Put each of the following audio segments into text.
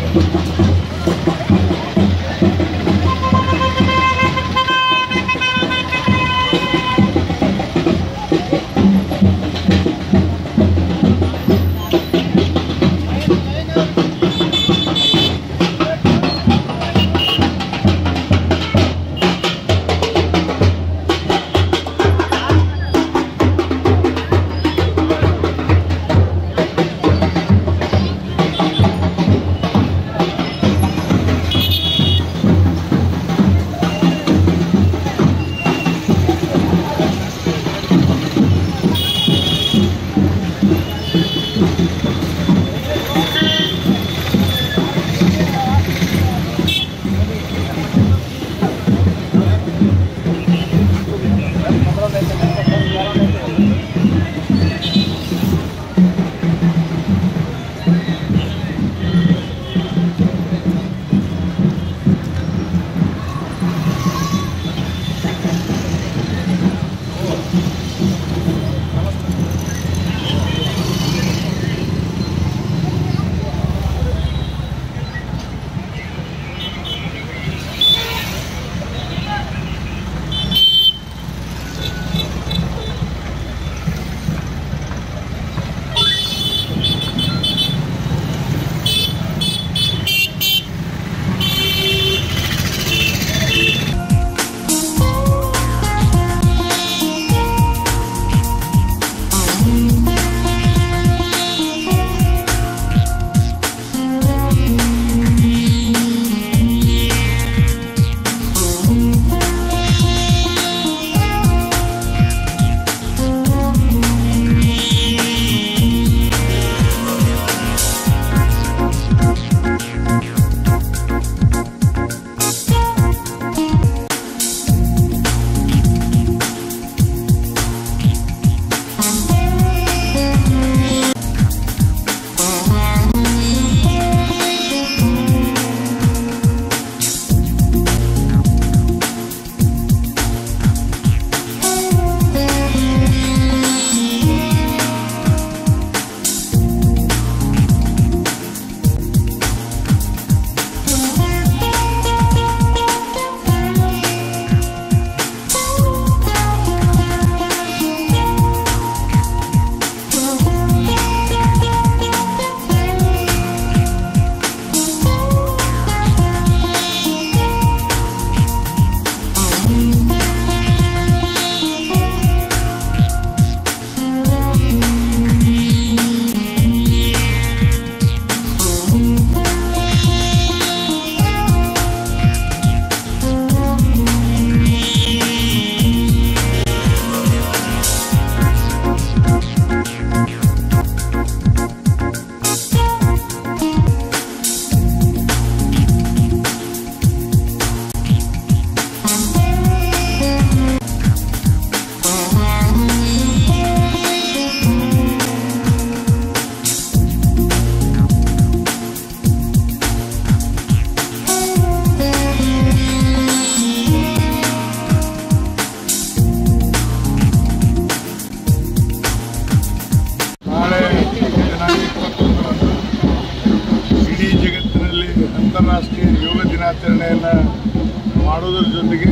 ಅಂತಾರಾಷ್ಟ್ರೀಯ ಯೋಗ ದಿನಾಚರಣೆಯನ್ನು ಮಾಡೋದ್ರ ಜೊತೆಗೆ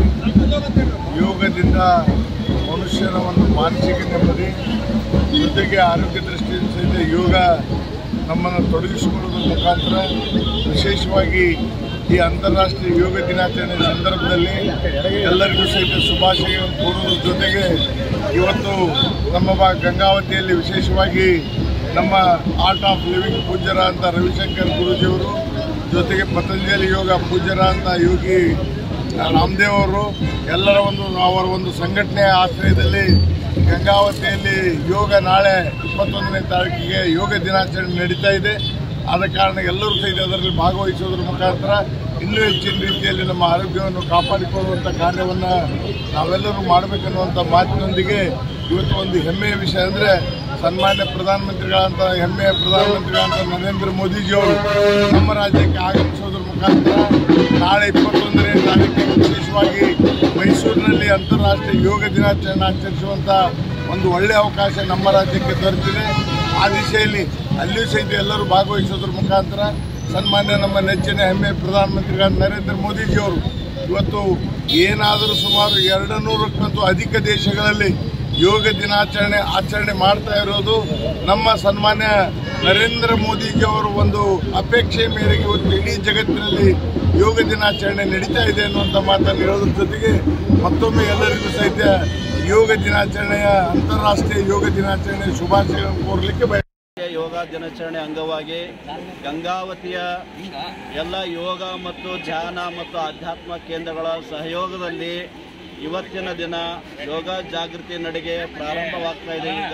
ಯೋಗದಿಂದ ಮನುಷ್ಯನ ಒಂದು ಮಾನಸಿಕ ನೆಮ್ಮದಿ ಜೊತೆಗೆ ಆರೋಗ್ಯ ದೃಷ್ಟಿಯಿಂದ ಸಹಿತ ಯೋಗ ನಮ್ಮನ್ನು ತೊಡಗಿಸಿಕೊಳ್ಳುವುದರ ಮುಖಾಂತರ ವಿಶೇಷವಾಗಿ ಈ ಅಂತಾರಾಷ್ಟ್ರೀಯ ಯೋಗ ದಿನಾಚರಣೆ ಸಂದರ್ಭದಲ್ಲಿ ಎಲ್ಲರಿಗೂ ಸಹಿತ ಶುಭಾಶಯವನ್ನು ಕೋರುವುದರ ಜೊತೆಗೆ ಇವತ್ತು ನಮ್ಮ ಬಾ ಗಂಗಾವತಿಯಲ್ಲಿ ವಿಶೇಷವಾಗಿ ನಮ್ಮ ಆರ್ಟ್ ಆಫ್ ಲಿವಿಂಗ್ ಪೂಜ್ಯರ ಅಂತ ರವಿಶಂಕರ್ ಗುರೂಜಿಯವರು ಜೊತೆಗೆ ಪತಂಜಲಿ ಯೋಗ ಪೂಜ್ಯರ ಅಂತ ಯೋಗಿ ರಾಮದೇವ್ ಅವರು ಎಲ್ಲರ ಒಂದು ಅವರ ಒಂದು ಸಂಘಟನೆಯ ಆಶ್ರಯದಲ್ಲಿ ಗಂಗಾವತಿಯಲ್ಲಿ ಯೋಗ ನಾಳೆ ಇಪ್ಪತ್ತೊಂದನೇ ತಾರೀಕಿಗೆ ಯೋಗ ದಿನಾಚರಣೆ ನಡೀತಾ ಇದೆ ಆದ ಕಾರಣ ಎಲ್ಲರೂ ಸಹಿತ ಅದರಲ್ಲಿ ಭಾಗವಹಿಸೋದ್ರ ಮುಖಾಂತರ ಇನ್ನೂ ಹೆಚ್ಚಿನ ರೀತಿಯಲ್ಲಿ ನಮ್ಮ ಆರೋಗ್ಯವನ್ನು ಕಾಪಾಡಿಕೊಳ್ಳುವಂಥ ಕಾರ್ಯವನ್ನು ನಾವೆಲ್ಲರೂ ಮಾಡಬೇಕನ್ನುವಂಥ ಮಾತಿನೊಂದಿಗೆ ಇವತ್ತು ಒಂದು ಹೆಮ್ಮೆಯ ವಿಷಯ ಅಂದರೆ ಸನ್ಮಾನ್ಯ ಪ್ರಧಾನಮಂತ್ರಿಗಳಂತ ಹೆಮ್ಮೆಯ ಪ್ರಧಾನಮಂತ್ರಿಗಳಂತ ನರೇಂದ್ರ ಮೋದಿಜಿಯವರು ನಮ್ಮ ರಾಜ್ಯಕ್ಕೆ ಆಗಮಿಸೋದ್ರ ಮುಖಾಂತರ ನಾಳೆ ಇಪ್ಪತ್ತೊಂದನೇ ತಾರೀಕಿಗೆ ವಿಶೇಷವಾಗಿ ಮೈಸೂರಿನಲ್ಲಿ ಅಂತಾರಾಷ್ಟ್ರೀಯ ಯೋಗ ದಿನಾಚರಣೆ ಆಚರಿಸುವಂಥ ಒಂದು ಒಳ್ಳೆಯ ಅವಕಾಶ ನಮ್ಮ ರಾಜ್ಯಕ್ಕೆ ದೊರೆತಿದೆ ಆ ದಿಶೆಯಲ್ಲಿ ಅಲ್ಲಿಯೂ ಸಹಿತ ಎಲ್ಲರೂ ಭಾಗವಹಿಸೋದ್ರ ಮುಖಾಂತರ ಸನ್ಮಾನ್ಯ ನಮ್ಮ ನೆಚ್ಚಿನ ಹೆಮ್ಮೆ ಪ್ರಧಾನಮಂತ್ರಿಗಳಾದ ನರೇಂದ್ರ ಮೋದಿಜಿಯವರು ಇವತ್ತು ಏನಾದರೂ ಸುಮಾರು ಎರಡು ನೂರಕ್ಕಂತೂ ಅಧಿಕ ದೇಶಗಳಲ್ಲಿ ಯೋಗ ದಿನಾಚರಣೆ ಆಚರಣೆ ಮಾಡ್ತಾ ಇರೋದು ನಮ್ಮ ಸನ್ಮಾನ್ಯ ನರೇಂದ್ರ ಮೋದಿಜಿಯವರು ಒಂದು ಅಪೇಕ್ಷೆ ಮೇರೆಗೆ ಇವತ್ತು ಇಡೀ ಜಗತ್ತಿನಲ್ಲಿ ಯೋಗ ದಿನಾಚರಣೆ ನಡೀತಾ ಇದೆ ಅನ್ನುವಂಥ ಮಾತನ್ನು ಹೇಳೋದ್ರ ಜೊತೆಗೆ ಮತ್ತೊಮ್ಮೆ ಎಲ್ಲರಿಗೂ ಸಹಿತ ಯೋಗ ದಿನಾಚರಣೆಯ ಅಂತಾರಾಷ್ಟ್ರೀಯ ಯೋಗ ದಿನಾಚರಣೆ ಶುಭಾಶಯಗಳನ್ನು ಕೋರಲಿಕ್ಕೆ ಬಯ ಯೋಗ ದಿನಾಚರಣೆ ಅಂಗವಾಗಿ ಗಂಗಾವತಿಯ ಎಲ್ಲ ಯೋಗ ಮತ್ತು ಧ್ಯಾನ ಮತ್ತು ಆಧ್ಯಾತ್ಮ ಕೇಂದ್ರಗಳ ಸಹಯೋಗದಲ್ಲಿ ಇವತ್ತಿನ ದಿನ ಯೋಗ ಜಾಗೃತಿ ನಡಿಗೆ ಪ್ರಾರಂಭವಾಗ್ತಾ ಇದೆ ಈಗ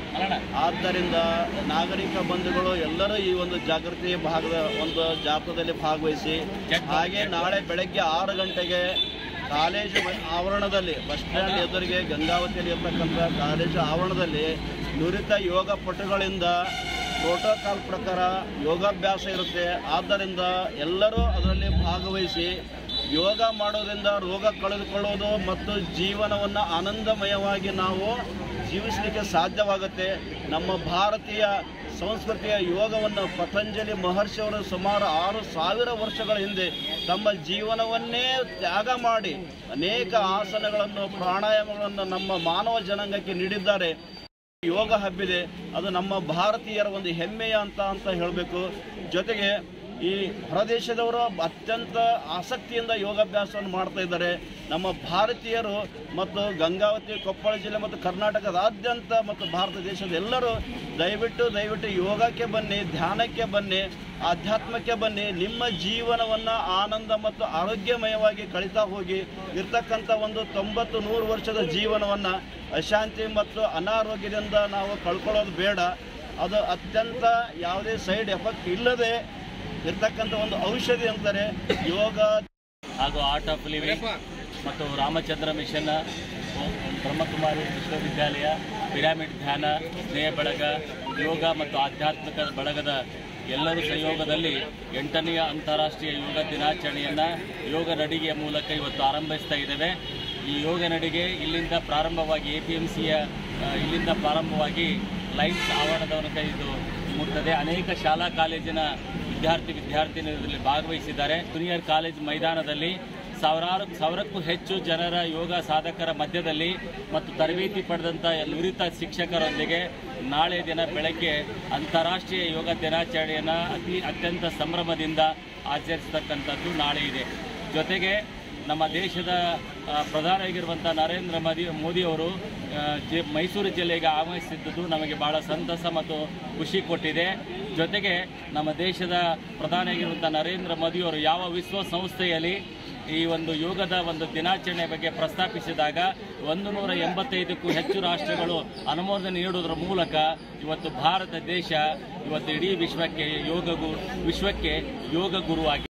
ಆದ್ದರಿಂದ ನಾಗರಿಕ ಬಂಧುಗಳು ಎಲ್ಲರೂ ಈ ಒಂದು ಜಾಗೃತಿ ಭಾಗದ ಒಂದು ಜಾಥಾದಲ್ಲಿ ಭಾಗವಹಿಸಿ ಹಾಗೆ ನಾಳೆ ಬೆಳಗ್ಗೆ ಆರು ಗಂಟೆಗೆ ಕಾಲೇಜು ಆವರಣದಲ್ಲಿ ಬಸ್ ಸ್ಟ್ಯಾಂಡ್ ಎದುರಿಗೆ ಗಂಗಾವತಿಯಲ್ಲಿ ಇರ್ತಕ್ಕಂಥ ಕಾಲೇಜು ಆವರಣದಲ್ಲಿ ನುರಿತ ಯೋಗ ಪಟುಗಳಿಂದ ಪ್ರೋಟೋಕಾಲ್ ಪ್ರಕಾರ ಯೋಗಾಭ್ಯಾಸ ಇರುತ್ತೆ ಆದ್ದರಿಂದ ಎಲ್ಲರೂ ಅದರಲ್ಲಿ ಭಾಗವಹಿಸಿ ಯೋಗ ಮಾಡೋದ್ರಿಂದ ರೋಗ ಕಳೆದುಕೊಳ್ಳೋದು ಮತ್ತು ಜೀವನವನ್ನು ಆನಂದಮಯವಾಗಿ ನಾವು ಜೀವಿಸಲಿಕ್ಕೆ ಸಾಧ್ಯವಾಗುತ್ತೆ ನಮ್ಮ ಭಾರತೀಯ ಸಂಸ್ಕೃತಿಯ ಯೋಗವನ್ನು ಪತಂಜಲಿ ಮಹರ್ಷಿಯವರು ಸುಮಾರು ಆರು ಸಾವಿರ ವರ್ಷಗಳ ಹಿಂದೆ ತಮ್ಮ ಜೀವನವನ್ನೇ ತ್ಯಾಗ ಮಾಡಿ ಅನೇಕ ಆಸನಗಳನ್ನು ಪ್ರಾಣಾಯಾಮಗಳನ್ನು ನಮ್ಮ ಮಾನವ ಜನಾಂಗಕ್ಕೆ ನೀಡಿದ್ದಾರೆ ಯೋಗ ಹಬ್ಬಿದೆ ಅದು ನಮ್ಮ ಭಾರತೀಯರ ಒಂದು ಹೆಮ್ಮೆಯ ಅಂತ ಅಂತ ಹೇಳಬೇಕು ಜೊತೆಗೆ ಈ ಹೊರದೇಶದವರು ಅತ್ಯಂತ ಆಸಕ್ತಿಯಿಂದ ಯೋಗಾಭ್ಯಾಸವನ್ನು ಮಾಡ್ತಾ ಇದ್ದಾರೆ ನಮ್ಮ ಭಾರತೀಯರು ಮತ್ತು ಗಂಗಾವತಿ ಕೊಪ್ಪಳ ಜಿಲ್ಲೆ ಮತ್ತು ಕರ್ನಾಟಕದಾದ್ಯಂತ ಮತ್ತು ಭಾರತ ದೇಶದ ಎಲ್ಲರೂ ದಯವಿಟ್ಟು ದಯವಿಟ್ಟು ಯೋಗಕ್ಕೆ ಬನ್ನಿ ಧ್ಯಾನಕ್ಕೆ ಬನ್ನಿ ಆಧ್ಯಾತ್ಮಕ್ಕೆ ಬನ್ನಿ ನಿಮ್ಮ ಜೀವನವನ್ನು ಆನಂದ ಮತ್ತು ಆರೋಗ್ಯಮಯವಾಗಿ ಕಳೀತಾ ಹೋಗಿ ಇರ್ತಕ್ಕಂಥ ಒಂದು ತೊಂಬತ್ತು ನೂರು ವರ್ಷದ ಜೀವನವನ್ನು ಅಶಾಂತಿ ಮತ್ತು ಅನಾರೋಗ್ಯದಿಂದ ನಾವು ಕಳ್ಕೊಳ್ಳೋದು ಬೇಡ ಅದು ಅತ್ಯಂತ ಯಾವುದೇ ಸೈಡ್ ಎಫೆಕ್ಟ್ ಇಲ್ಲದೆ ಇರ್ತಕ್ಕಂಥ ಒಂದು ಔಷಧಿ ಅಂತಾರೆ ಯೋಗ ಹಾಗೂ ಆರ್ಟ್ ಆಫ್ ಲಿವಿಂಗ್ ಮತ್ತು ರಾಮಚಂದ್ರ ಮಿಷನ್ ಬ್ರಹ್ಮಕುಮಾರಿ ವಿಶ್ವವಿದ್ಯಾಲಯ ಪಿರಾಮಿಡ್ ಧ್ಯಾನ ಸ್ನೇಹ ಬಳಗ ಯೋಗ ಮತ್ತು ಆಧ್ಯಾತ್ಮಿಕ ಬಳಗದ ಎಲ್ಲರ ಸಹಯೋಗದಲ್ಲಿ ಎಂಟನೆಯ ಅಂತಾರಾಷ್ಟ್ರೀಯ ಯೋಗ ದಿನಾಚರಣೆಯನ್ನು ಯೋಗ ನಡಿಗೆಯ ಮೂಲಕ ಇವತ್ತು ಆರಂಭಿಸ್ತಾ ಇದ್ದೇವೆ ಈ ಯೋಗ ನಡಿಗೆ ಇಲ್ಲಿಂದ ಪ್ರಾರಂಭವಾಗಿ ಎ ಪಿ ಎಮ್ ಸಿಯ ಇಲ್ಲಿಂದ ಪ್ರಾರಂಭವಾಗಿ ಲೈನ್ಸ್ ಆವರಣದವರೆಗೆ ಇದು ಮುಟ್ತದೆ ಅನೇಕ ಶಾಲಾ ಕಾಲೇಜಿನ ವಿದ್ಯಾರ್ಥಿ ವಿದ್ಯಾರ್ಥಿನಿಯರು ಇದರಲ್ಲಿ ಭಾಗವಹಿಸಿದ್ದಾರೆ ಜೂನಿಯರ್ ಕಾಲೇಜ್ ಮೈದಾನದಲ್ಲಿ ಸಾವಿರಾರು ಸಾವಿರಕ್ಕೂ ಹೆಚ್ಚು ಜನರ ಯೋಗ ಸಾಧಕರ ಮಧ್ಯದಲ್ಲಿ ಮತ್ತು ತರಬೇತಿ ಪಡೆದಂಥ ನುರಿತ ಶಿಕ್ಷಕರೊಂದಿಗೆ ನಾಳೆ ದಿನ ಬೆಳಗ್ಗೆ ಅಂತಾರಾಷ್ಟ್ರೀಯ ಯೋಗ ದಿನಾಚರಣೆಯನ್ನು ಅತಿ ಅತ್ಯಂತ ಸಂಭ್ರಮದಿಂದ ಆಚರಿಸ್ತಕ್ಕಂಥದ್ದು ನಾಳೆ ಇದೆ ಜೊತೆಗೆ ನಮ್ಮ ದೇಶದ ಆ, ಪ್ರಧಾನಿಯಾಗಿರುವಂಥ ನರೇಂದ್ರ ಮೋದಿ ಮೋದಿಯವರು ಆ, ಜಿ ಮೈಸೂರು ಜಿಲ್ಲೆಗೆ ಆಗಮಿಸಿದ್ದು ನಮಗೆ ಬಹಳ ಸಂತಸ ಮತ್ತು ಖುಷಿ ಕೊಟ್ಟಿದೆ ಜೊತೆಗೆ ನಮ್ಮ ದೇಶದ ಪ್ರಧಾನಿಯಾಗಿರುವಂಥ ನರೇಂದ್ರ ಮೋದಿಯವರು ಯಾವ ವಿಶ್ವಸಂಸ್ಥೆಯಲ್ಲಿ ಈ ಒಂದು ಯೋಗದ ಒಂದು ದಿನಾಚರಣೆ ಬಗ್ಗೆ ಪ್ರಸ್ತಾಪಿಸಿದಾಗ ಒಂದು ನೂರ ಎಂಬತ್ತೈದಕ್ಕೂ ಹೆಚ್ಚು ರಾಷ್ಟ್ರಗಳು ಅನುಮೋದನೆ ನೀಡುವುದರ ಮೂಲಕ ಇವತ್ತು ಭಾರತ ದೇಶ ಇವತ್ತು ಇಡೀ ವಿಶ್ವಕ್ಕೆ ಯೋಗ ಗು ವಿಶ್ವಕ್ಕೆ ಯೋಗ ಗುರುವಾಗಿದೆ